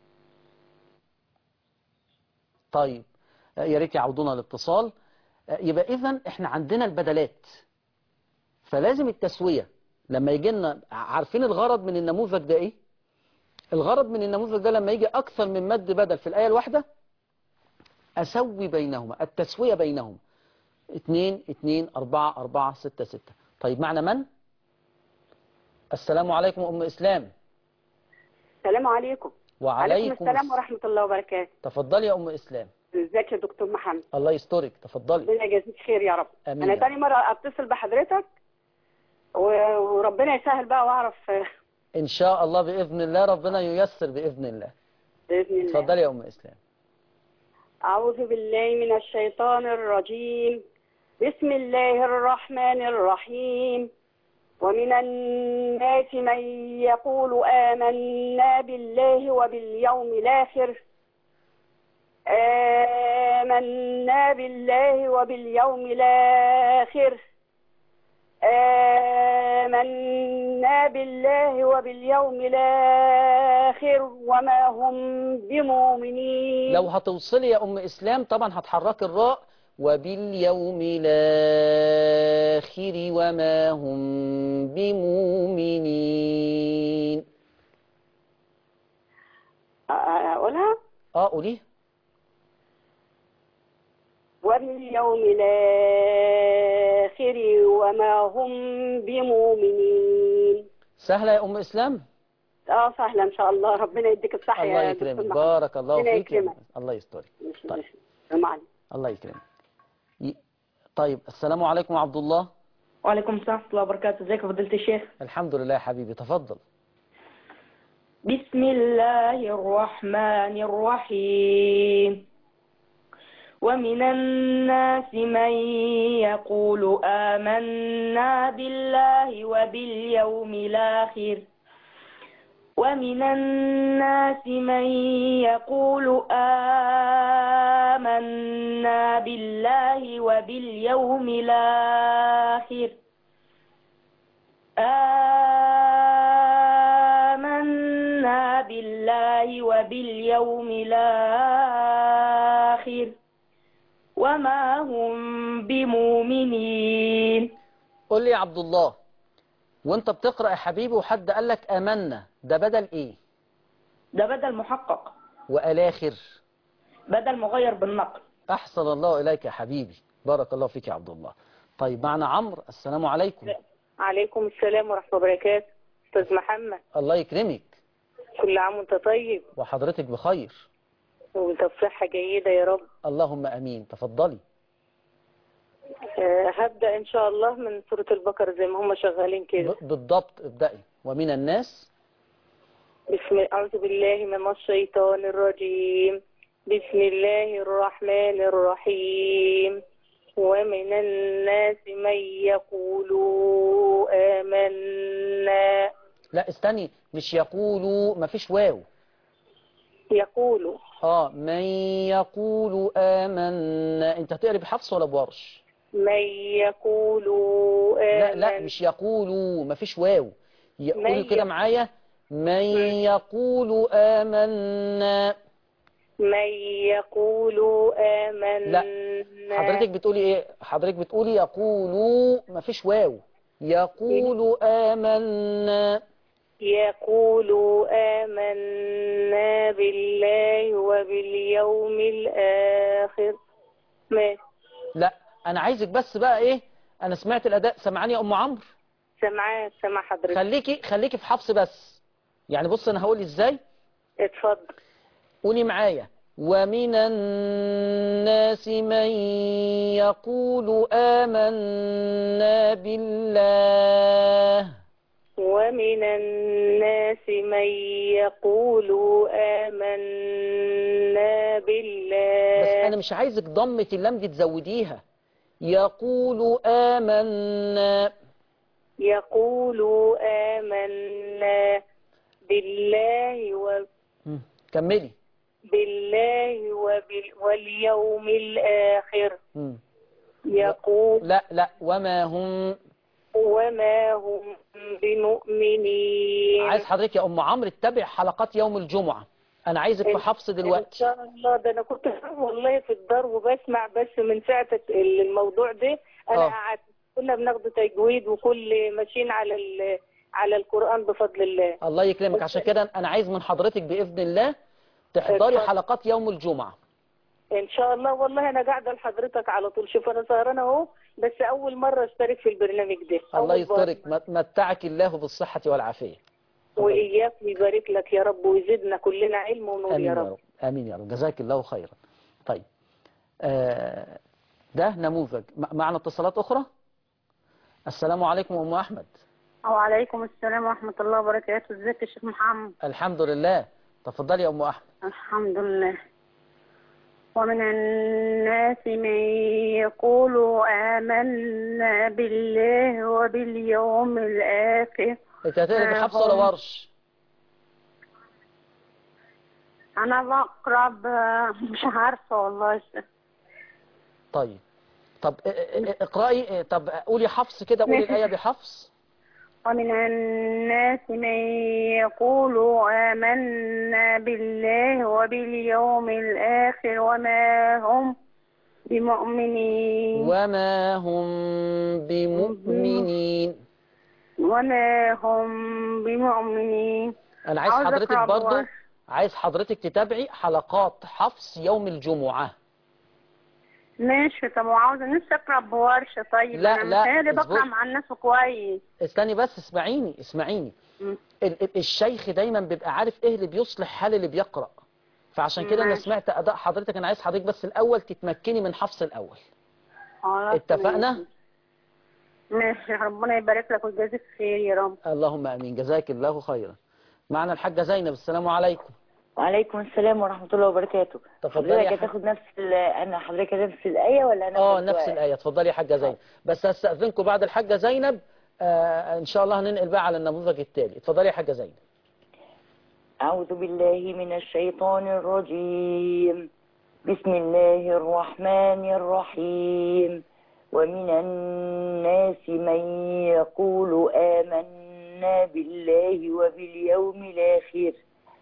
طيب آه، يا ريت يعودونا الاتصال آه، يبقى اذا احنا عندنا البدلات فلازم التسوية لما يجي لنا عارفين الغرض من النموذج ده ايه الغرض من النموذج ده لما يجي اكثر من مد بدل في الآية الواحدة أسوي بينهما التسوية بينهم اتنين اتنين أربعة أربعة ستة ستة طيب معنا من السلام عليكم أم إسلام السلام عليكم وعليكم السلام الس- ورحمة الله وبركاته تفضلي يا أم إسلام ازيك يا دكتور محمد الله يسترك تفضلي ربنا يجازيك خير يا رب آمين انا يا تاني مرة اتصل بحضرتك و- وربنا يسهل بقى واعرف آه، إن شاء الله بإذن الله ربنا ييسر بإذن الله بإذن الله تفضلي يا أم إسلام أعوذ بالله من الشيطان الرجيم بسم الله الرحمن الرحيم ومن الناس من يقول آمنا بالله وباليوم الآخر آمنا بالله وباليوم الآخر آمنا بالله وباليوم الآخر وما هم بمؤمنين لو هتوصلي يا أم إسلام طبعا هتحركي الراء وباليوم الآخر وما هم بمؤمنين أقولها اه قوليه وباليوم الآخر وما هم بمؤمنين سهلة يا أم إسلام اه سهلة ان شاء الله ربنا يديك الصحة الله يا دكتور يكرمك محمد. بارك الله ربنا فيك يا يكرمك. أم- الله يسترك ماشي، طيب. ماشي. معلم. الله يكرمك ي- طيب السلام عليكم عبد الله وعليكم السلام ورحمة الله وبركاته ازيك يا فضيلة الشيخ الحمد لله يا حبيبي تفضل بسم الله الرحمن الرحيم ومن الناس من يقول آمنا بالله وباليوم الآخر ومن الناس من يقول آمنا بالله وباليوم الآخر آمنا بالله وباليوم الآخر وما هم بمؤمنين قول لي يا عبد الله وانت بتقرأ يا حبيبي وحد قال لك آمنا ده بدل ايه ده بدل محقق وآلاخر بدل مغير بالنقل أحسن الله إليك يا حبيبي بارك الله فيك يا عبد الله طيب معنا عمرو السلام عليكم عليكم السلام ورحمة الله وبركاته أستاذ محمد الله يكرمك كل عام وأنت طيب وحضرتك بخير وأنت بصحة جيدة يا رب اللهم أمين تفضلي آه، هبدأ إن شاء الله من سورة البقرة زي ما هم شغالين كده ب- بالضبط ابدأي ومن الناس بسم أعوذ بالله من الشيطان الرجيم بسم الله الرحمن الرحيم ومن الناس من يقول آمنا لا استني مش يقولوا ما فيش واو يقول اه من يقول آمنا انت هتقري بحفص ولا بورش من يقول لا آمنا لا مش يقولوا ما فيش واو ي- من قولي كده ي- معايا من يقول آمنا من يقول آمنا لا حضرتك بتقولي ايه حضرتك بتقولي يقولوا ما فيش واو يقول آمنا يقول آمنا بالله وباليوم الآخر ما لا انا عايزك بس بقى ايه انا سمعت الاداء سمعاني يا ام عمرو سمعاه سمع حضرتك خليكي خليكي في حفص بس يعني بص انا هقول ازاي اتفضل قولي معايا ومن الناس من يقول آمنا بالله ومن الناس من يقول آمنا بالله بس انا مش عايزك ضمة اللام دي تزوديها يقول آمنا يقول آمنا بالله و مم. كملي بالله وبال واليوم الآخر مم. يقول لا لا وما هم وما هم بمؤمنين عايز حضرتك يا ام عمرو تتابع حلقات يوم الجمعة انا عايزك في حفص ان دلوقتي شاء الله ده انا كنت والله في الدار وبسمع بس من ساعة الموضوع ده انا آه. قعدت كنا بناخد تجويد وكل ماشيين على ال- على القرآن بفضل الله الله يكرمك عشان كده انا عايز من حضرتك باذن الله تحضري اتفضل. حلقات يوم الجمعة ان شاء الله والله انا قاعده لحضرتك على طول شوف انا سهرانه اهو بس اول مره اشترك في البرنامج ده الله أول مرة. يسترك مت- متعك الله بالصحة والعافية واياك ويبارك لك يا رب ويزيدنا كلنا علم ونور آمين يا يا رب رب آمين يا رب جزاك الله خيرا طيب آه ده نموذج م- معنا اتصالات أخرى السلام عليكم أم أحمد وعليكم السلام ورحمة الله وبركاته ازيك يا شيخ محمد الحمد لله تفضلي يا أم أحمد الحمد لله ومن الناس من يقول آمنا بالله وباليوم الآخر أنت هتقري آه، بحفص ولا هم- ورش أنا بقرأ ب- مش عارفة والله يا شيخ. طيب طب ا- ا- ا- اقرأي طب قولي حفص كده قولي الآية بحفص ومن الناس من يقول آمنا بالله وباليوم الآخر وما هم بمؤمنين وما هم بمؤمنين وما هم بمؤمنين أنا عايز عاوزة حضرتك أقرأ برضو بورش. عايز حضرتك تتابعي حلقات حفص يوم الجمعة ماشي طب وعاوزة نفسي أقرأ بورشة طيب لا، أنا لا، متهيألي بقرأ اصبري. مع الناس كويس استني بس اسمعيني اسمعيني ال- ال- الشيخ دايما بيبقى عارف ايه اللي بيصلح حال اللي بيقرأ فعشان كده انا ماشي. سمعت اداء حضرتك انا عايز حضرتك بس الاول تتمكني من حفص الاول خلاص اتفقنا ماشي. ماشي ربنا يبارك لك ويجازيك خير يا رب اللهم امين جزاك الله خيرا معنا الحاجة زينب السلام عليكم وعليكم السلام ورحمة الله وبركاته تفضلي يا حضرتك حاج. هتاخد نفس ال- أنا حضرتك نفس الآية ولا أنا اه آخد نفس سؤال؟ الآية اتفضلي يا حاجة زينب بس هستأذنكم بعد الحاجة زينب آه إن شاء الله هننقل بقى على النموذج التالي اتفضلي يا حاجة زينب أعوذ بالله من الشيطان الرجيم بسم الله الرحمن الرحيم ومن الناس من يقول آمنا بالله وباليوم الآخر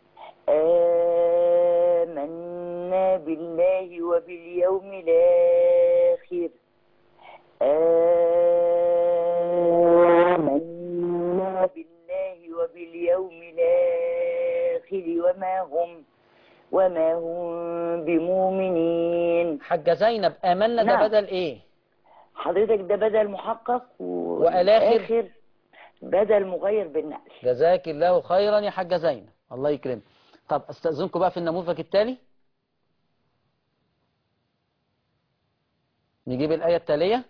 آمنا بالله وباليوم الآخر آمنا بالله وباليوم الآخر وما هم وما هم بمؤمنين حاجة زينب آمنا ده نعم. بدل إيه حضرتك ده بدل محقق وآلاخر؟ والآخر بدل مغير بالنقل جزاك الله خيرا يا حاجة زينب الله يكرمك طب استأذنكم بقى في النموذج التالي نجيب الآية التالية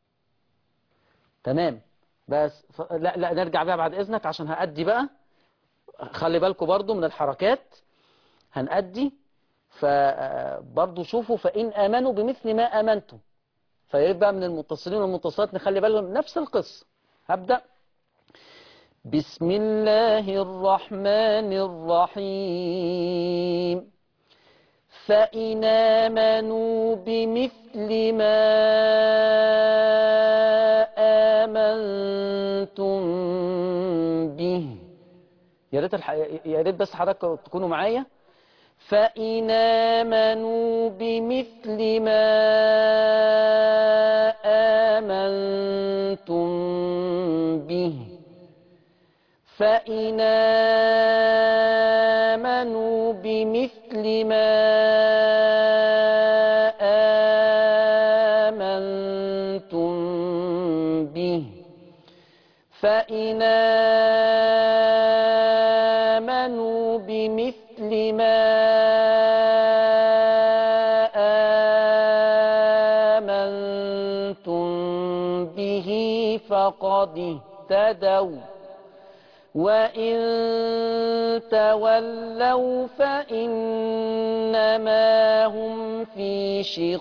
تمام بس ف... لا لا نرجع بقى بعد إذنك عشان هأدي بقى خلي بالكم برضو من الحركات هنأدي فبرضو شوفوا فإن آمنوا بمثل ما آمنتم فياريت بقى من المتصلين والمتصلات نخلي بالهم نفس القصة هبدأ بسم الله الرحمن الرحيم فإن آمنوا بمثل ما آمنتم به يا ريت الح... يا ريت بس حضرتك تكونوا معايا فإن آمنوا بمثل ما آمنتم به فإن آمنوا بمثل ما آمنتم به فإن آمنوا بمثل ما آمنتم به فقد اهتدوا وإن تولوا فإنما هم في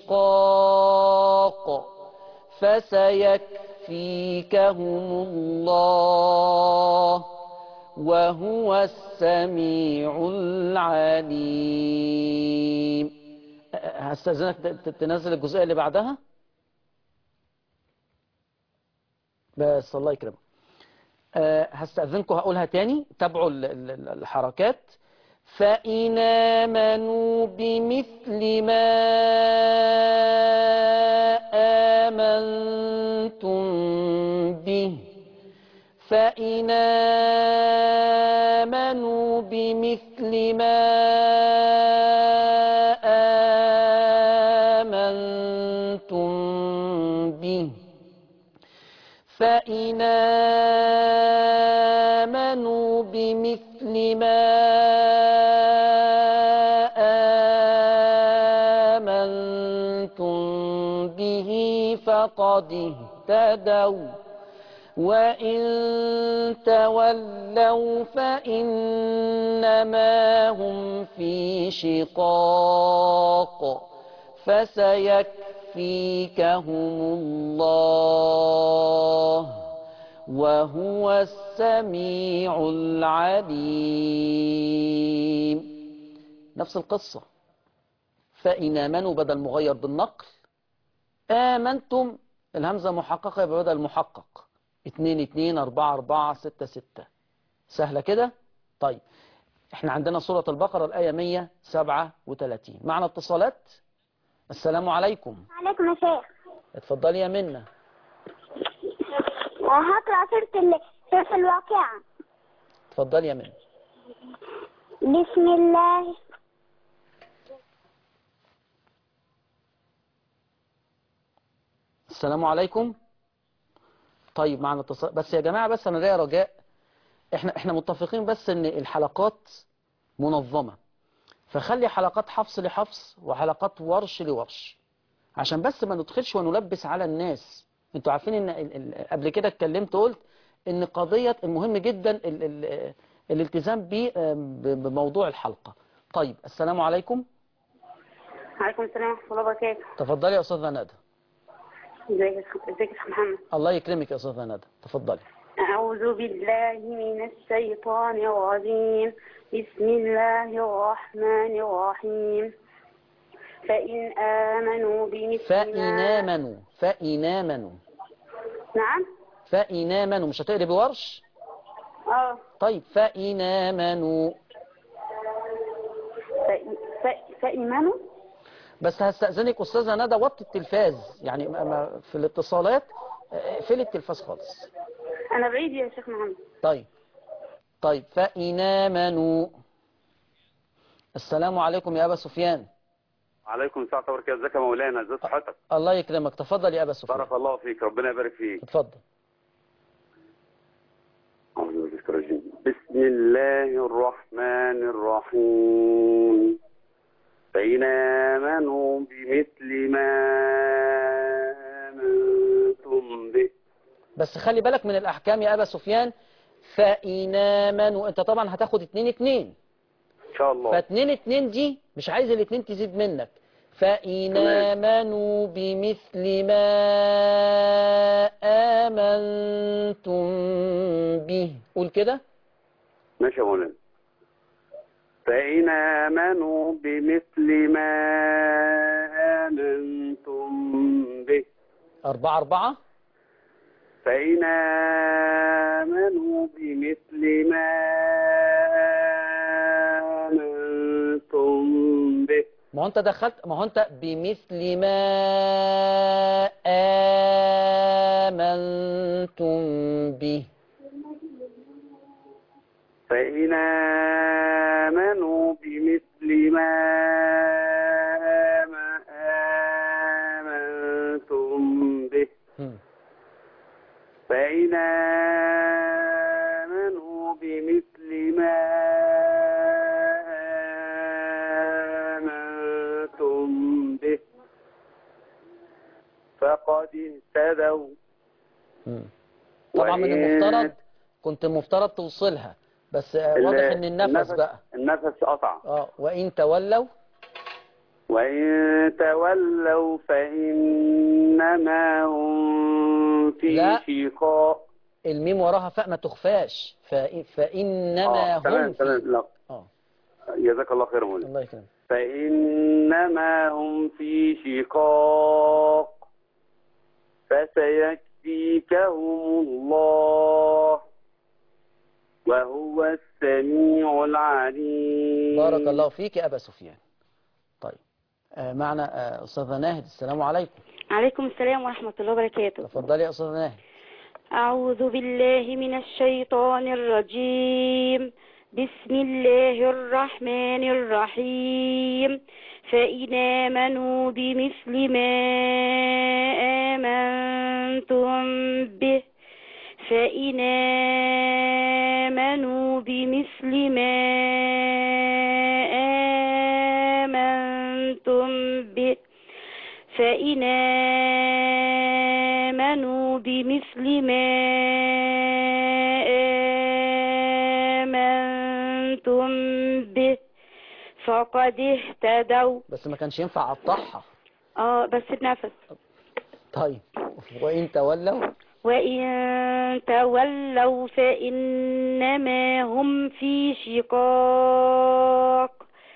شقاق فسيكفيكهم الله وهو السميع العليم هستأذنك ت- تنزل الجزئية اللي بعدها بس الله يكرمك أه هستأذنكم هقولها تاني تابعوا ال- ال- الحركات فإن آمنوا بمثل ما آمنتم به فإن آمنوا بمثل ما آمنتم به فإن آمنوا بمثل ما آمنتم به فقد اهتدوا وإن تولوا فإنما هم في شقاق فسيكفيكهم الله وهو السميع العليم نفس القصة فإن آمنوا بدل مغير بالنقل آمنتم الهمزة محققة يبقى بدل محقق اتنين اتنين أربعة أربعة ستة ستة سهلة كده طيب احنا عندنا سورة البقرة الآية 137 معنا اتصالات السلام عليكم عليكم يا شيخ اتفضلي يا منى هقرأ سورة ال- سورة الواقعة اتفضلي يا منى بسم الله السلام عليكم طيب معنا اتصال بس يا جماعة بس أنا ليا رجاء احنا احنا متفقين بس ان الحلقات منظمة فخلي حلقات حفص لحفص وحلقات ورش لورش عشان بس ما ندخلش ونلبس على الناس انتوا عارفين ان ال- ال- قبل كده اتكلمت قلت ان قضية المهم جدا ال- ال- الالتزام ب- ب- بموضوع الحلقة طيب السلام عليكم عليكم السلام ورحمة الله وبركاته تفضلي يا أستاذة ندى ازيك يا شيخ- ازيك يا شيخ محمد الله يكرمك يا أستاذة ندى تفضلي أعوذ بالله من الشيطان الرجيم بسم الله الرحمن الرحيم فإن آمنوا بمثل فإن ما آمنوا فإن آمنوا نعم فإن آمنوا مش هتقري بورش اه طيب فإن آمنوا فإن- ف- فإيمانوا بس هستأذنك أستاذة ندى وطي التلفاز يعني ما- ما- في الاتصالات آه، اقفلي التلفاز خالص أنا بعيد يا شيخ محمد طيب طيب فإن آمنوا السلام عليكم يا أبا سفيان عليكم السلام ورحمة الله وبركاته ازيك يا مولانا ازي صحتك الله يكرمك تفضل يا أبا سفيان بارك الله فيك ربنا يبارك فيك اتفضل أعوذ بالله من الشيطان الرجيم. بسم الله الرحمن الرحيم فإن آمنوا بمثل ما آمنتم به بس خلي بالك من الأحكام يا أبا سفيان فإن آمنوا أنت طبعا هتاخد اتنين اتنين إن شاء الله فاتنين اتنين دي مش عايز الاتنين تزيد منك فإن تمام. آمنوا بمثل ما آمنتم به قول كده ماشي يا مولانا فإن آمنوا بمثل ما آمنتم به أربعة أربعة فإن آمنوا بمثل ما آمنتم به ما هو أنت دخلت ما هو أنت بمثل ما آمنتم به فإن آمنوا بمثل ما آم- آمنتم به هم. فإن آمنوا بمثل ما آمنتم به فقد اهتدوا هم. طبعا من وإن- المفترض كنت المفترض توصلها بس آه، واضح ان النفس بقى النفس قطع اه وإن تولوا وإن تولوا فإنما هم في لا. شقاق الميم وراها فاء ما تخفاش فإ- فإنما آه، تمام هم تمام في لا اه جزاك الله خير مولانا الله يكرمك فإنما هم في شقاق فسيكفيكهم الله وهو السميع العليم بارك الله فيك يا أبا سفيان طيب آه معنا آه أستاذة ناهد السلام عليكم عليكم السلام ورحمة الله وبركاته تفضلي يا أستاذة ناهد أعوذ بالله من الشيطان الرجيم بسم الله الرحمن الرحيم فإن آمنوا بمثل ما آمنتم به فإن آمنوا بمثل ما آمنتم به فإن آمنوا بمثل ما آمنتم به فقد اهتدوا بس ما كانش ينفع أقطعها اه بس النفس طيب وإن تولوا وإن تولوا فإنما هم في شقاق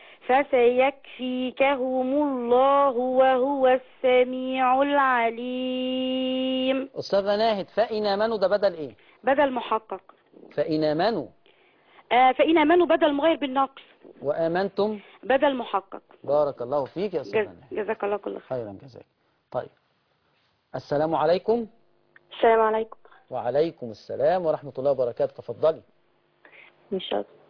فسيكفيكهم الله وهو السميع العليم أستاذة ناهد فإن آمنوا ده بدل إيه بدل محقق فإن آمنوا آه فإن آمنوا بدل مغير بالنقص وآمنتم بدل محقق بارك الله فيك يا أستاذة جز... ناهد جزاك الله كل خير خيرا جزاك طيب السلام عليكم السلام عليكم وعليكم السلام ورحمة الله وبركاته تفضلي إن شاء الله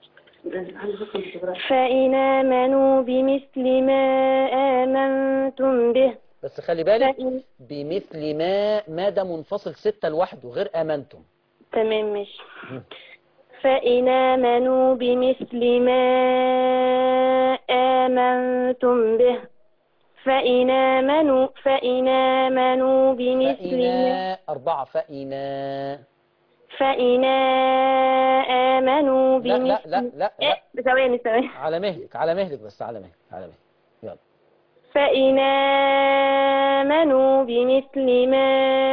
فإن آمنوا بمثل ما آمنتم به بس خلي بالك فإن... بمثل ما ما ده منفصل ستة لوحده غير آمنتم تمام ماشي فإن آمنوا بمثل ما آمنتم به فإن آمنوا فإن آمنوا بمثل ما فإنا أربعة فإنا فإن آمنوا لا لا بمثل لا لا, لا. ثواني ثواني على مهلك على مهلك بس على مهلك على مهلك يلا فإن آمنوا بمثل ما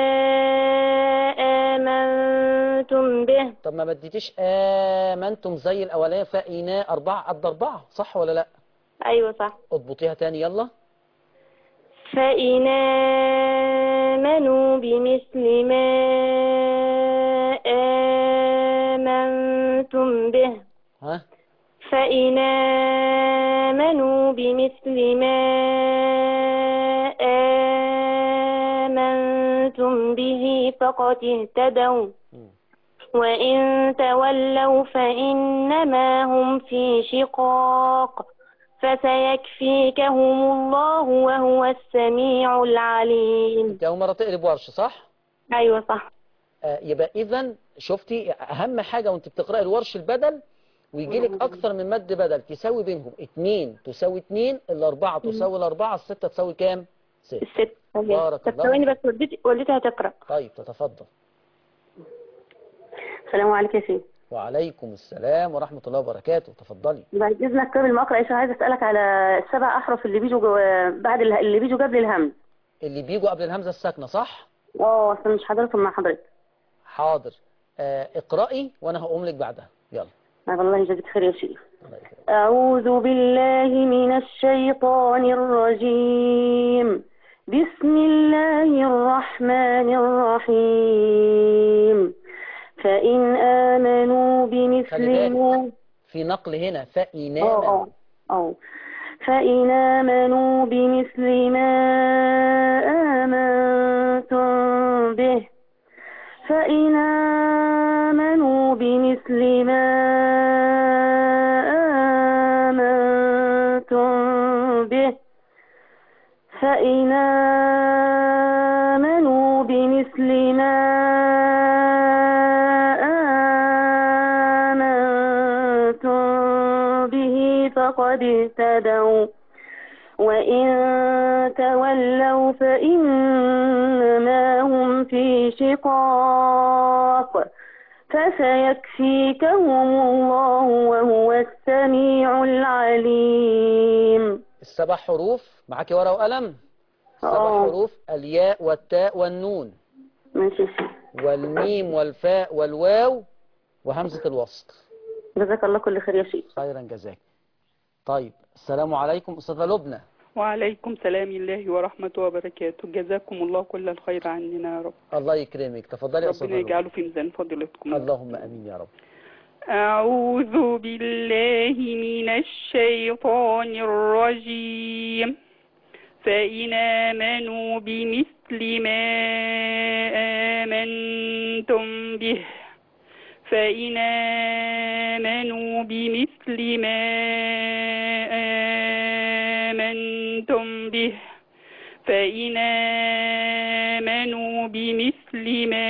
آمنتم به طب ما بديتيش آمنتم زي الأولانية فإنا أربعة قد أربعة صح ولا لا أيوة صح اضبطيها تاني يلا فإن آمنوا بمثل ما آمنتم به ها فإن آمنوا بمثل ما آمنتم به فقد اهتدوا وإن تولوا فإنما هم في شقاق فسيكفيكهم الله وهو السميع العليم انت أول مرة تقلب ورش صح أيوة صح آه يبقى إذا شفتي أهم حاجة وأنت بتقرأي الورش البدل ويجي لك أكثر من مد بدل تساوي بينهم اتنين تساوي اتنين الأربعة تساوي الأربعة الستة تساوي كام؟ ست الست بارك طب الله ثواني بس والدتي والدتي هتقرأ طيب تتفضل السلام عليكم يا سيدي وعليكم السلام ورحمة الله وبركاته تفضلي بعد اذنك قبل ما اقرا ايش عايز اسالك على السبع احرف اللي بيجوا جو- بعد ال- اللي بيجوا قبل الهمز اللي بيجوا قبل الهمزة الساكنة صح؟ اه اصل مش حضرتهم مع حضرتك حاضر آه اقرأي وأنا هقوم لك بعدها يلا آه، والله يجزيك خير يا شيخ أعوذ بالله من الشيطان الرجيم بسم الله الرحمن الرحيم فإن آمنوا خلي بمثل بالك. ما في نقل هنا فإن اه اه اه فإن آمنوا بمثل ما آمنتم به فإن آمنوا بمثل ما آمنتم به فإن آمنوا بمثل ما آمنتم به فقد اهتدوا وإن تولوا فإنما هم في شقاق فسيكفيكهم الله وهو السميع العليم السبع حروف معاكي ورقة وقلم سبع آه. حروف الياء والتاء والنون ماشي يا شيخ. والميم والفاء والواو وهمزة الوصل جزاك الله كل خير يا شيخ خيرا جزاك طيب السلام عليكم أستاذة لبنى وعليكم سلام الله ورحمة وبركاته جزاكم الله كل الخير عننا يا رب الله يكرمك تفضلي يا أستاذة ربنا لبنى يجعله في ميزان فضيلتكم اللهم أمين يا رب أعوذ بالله من الشيطان الرجيم فإن آمنوا بمثل ما آمنتم به فإن آمنوا بمثل ما آمنتم به فإن آمنوا بمثل ما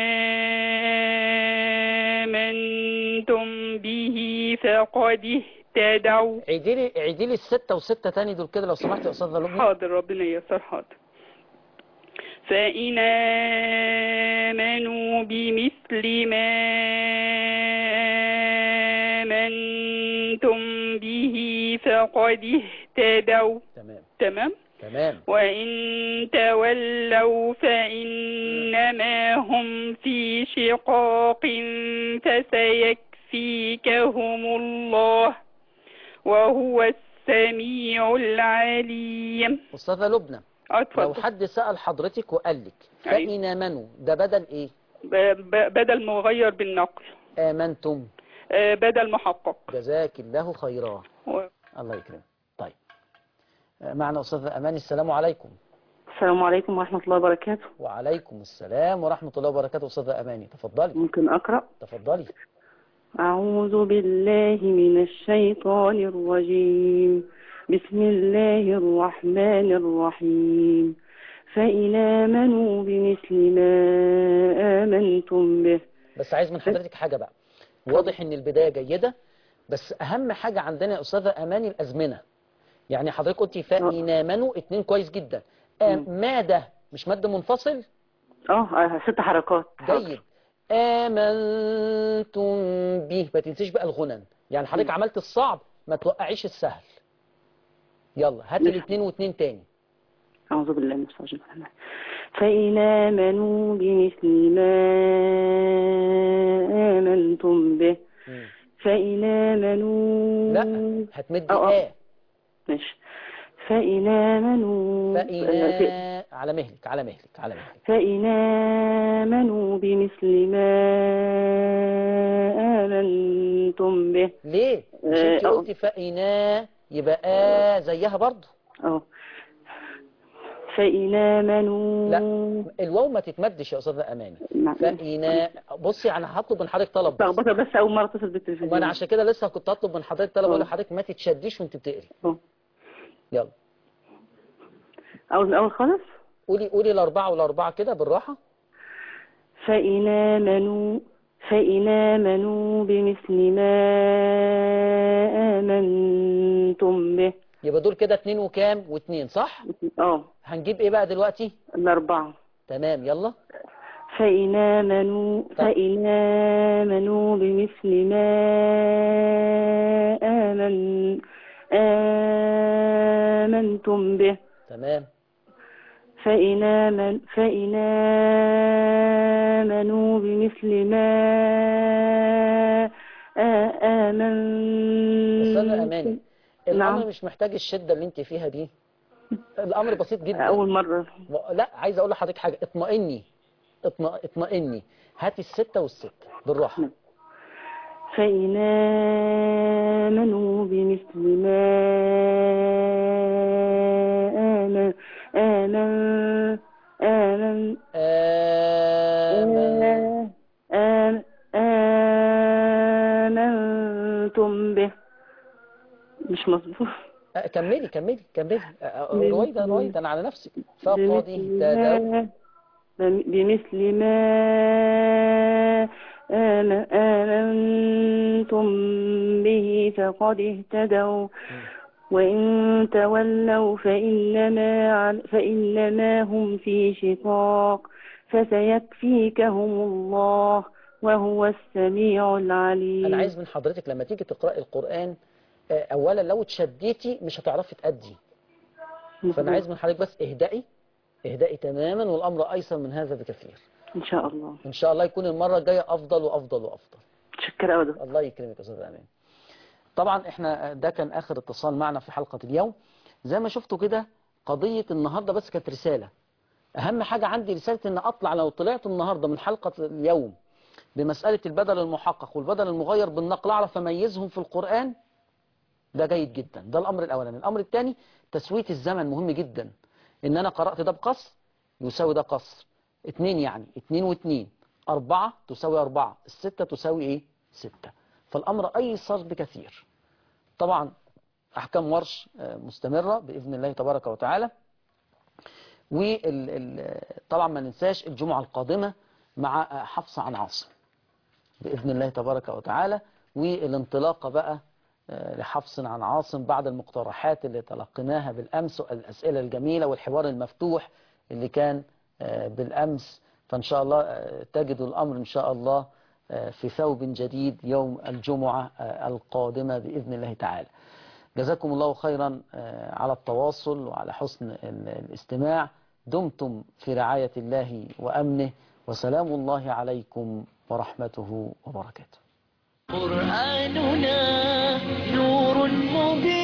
آمنتم به فقد اهتدوا عيدي لي عيدي لي الستة والستة تاني دول كده لو سمحت يا أستاذة لبنى حاضر ربنا ييسر حاضر فإن آمنوا بمثل ما آمنتم به فقد اهتدوا تمام تمام تمام وإن تولوا فإنما هم في شقاق فسيكفيكهم الله وهو السميع العليم أستاذة لبنى اتفضل. لو حد سأل حضرتك وقال لك أيوة. فإن آمنوا ده بدل إيه ب- ب- بدل مغير بالنقل آمنتم آه، بدل محقق جزاك الله خيرا و- الله يكرمك طيب آه، معنا أستاذة أماني السلام عليكم السلام عليكم ورحمة الله وبركاته وعليكم السلام ورحمة الله وبركاته أستاذة أماني تفضلي ممكن أقرأ تفضلي أعوذ بالله من الشيطان الرجيم بسم الله الرحمن الرحيم فإن آمنوا بمثل ما آمنتم به بس عايز من حضرتك حاجة بقى واضح ان البداية جيدة بس اهم حاجة عندنا يا استاذة اماني الازمنة يعني حضرتك قلتي فإن آمنوا اتنين كويس جدا آه، ما ده مش مد منفصل اه ست حركات جيد آمنتم به ما تنسيش بقى الغنن يعني حضرتك عملت الصعب ما توقعيش السهل يلا هات الاثنين واثنين تاني أعوذ بالله من الشيطان الرجيم فإن آمنوا بمثل ما آمنتم به فإن آمنوا لا هتمد أه، أه. آه ماشي فإن آمنوا فإن على مهلك على مهلك على مهلك فإن آمنوا بمثل ما آمنتم به ليه؟ مش انت آه، قلتي فإنا يبقى آه زيها برضه اه فإن آمنوا لا الواو ما تتمدش يا أستاذ أماني نعم. فإنا بصي أنا هطلب من حضرتك طلب بس لخبطة بس أول مرة أتصل بالتلفزيون ما أنا عشان كده لسه كنت هطلب من حضرتك طلب اه. أقول لحضرتك ما تتشديش وأنت بتقري اه. يلا أول من أول خالص قولي قولي الأربعة والأربعة كده بالراحة فإن آمنوا فإن آمنوا بمثل ما آمنتم به يبقى دول كده اتنين وكام واتنين صح؟ اه هنجيب ايه بقى دلوقتي؟ الأربعة تمام يلا فإن آمنوا فإن آمنوا بمثل ما آمن آمنتم به تمام فإن آمن فإن آمنوا بمثل ما آ- آمنتم استنى أماني الأمر نعم. مش محتاج الشدة اللي انت فيها دي الأمر بسيط جدا أول مرة لا عايز أقول لحضرتك حاجة اطمئني اطم- اطمئني هاتي الستة والستة بالراحة فإن آمنوا بمثل ما آمن آمن آمن آمن آم- آمنتم به مش مظبوط آه، كملي كملي كملي آه، آه، بمثل- رويدا رويدا على نفسك فقد بمثل اهتدوا ما بمثل ما آم- آمنتم به فقد اهتدوا وإن تولوا فإنما, عل- فإنما هم في شقاق فسيكفيكهم الله وهو السميع العليم أنا عايز من حضرتك لما تيجي تقرأي القرآن آه، أولا لو اتشديتي مش هتعرفي تأدي فأنا عايز من حضرتك بس اهدئي اهدئي تماما والأمر أيسر من هذا بكثير إن شاء الله إن شاء الله يكون المرة الجاية أفضل وأفضل وأفضل شكرا أوي الله يكرمك يا أستاذ أمين طبعا احنا ده كان آخر اتصال معنا في حلقة اليوم زي ما شفتوا كده قضية النهاردة بس كانت رسالة أهم حاجة عندي رسالة إن أطلع لو طلعت النهاردة من حلقة اليوم بمسألة البدل المحقق والبدل المغير بالنقل أعرف أميزهم في القرآن ده جيد جدا ده الأمر الأولاني الأمر الثاني تسوية الزمن مهم جدا إن أنا قرأت ده بقصر يساوي ده قصر اتنين يعني اتنين واتنين أربعة تساوي أربعة الستة تساوي إيه ستة فالأمر أيسر بكثير طبعا أحكام ورش آه، مستمرة بإذن الله تبارك وتعالى وطبعا ما ننساش الجمعة القادمة مع آه، حفص عن عاصم بإذن الله تبارك وتعالى والانطلاقة بقى آه، لحفص عن عاصم بعد المقترحات اللي تلقيناها بالأمس والأسئلة الجميلة والحوار المفتوح اللي كان آه، بالأمس فإن شاء الله آه، تجدوا الأمر إن شاء الله آه، في ثوب جديد يوم الجمعة آه، القادمة بإذن الله تعالى جزاكم الله خيرا آه، على التواصل وعلى حسن ال- الاستماع دمتم في رعاية الله وأمنه وسلام الله عليكم ورحمته وبركاته قرآننا نور مبين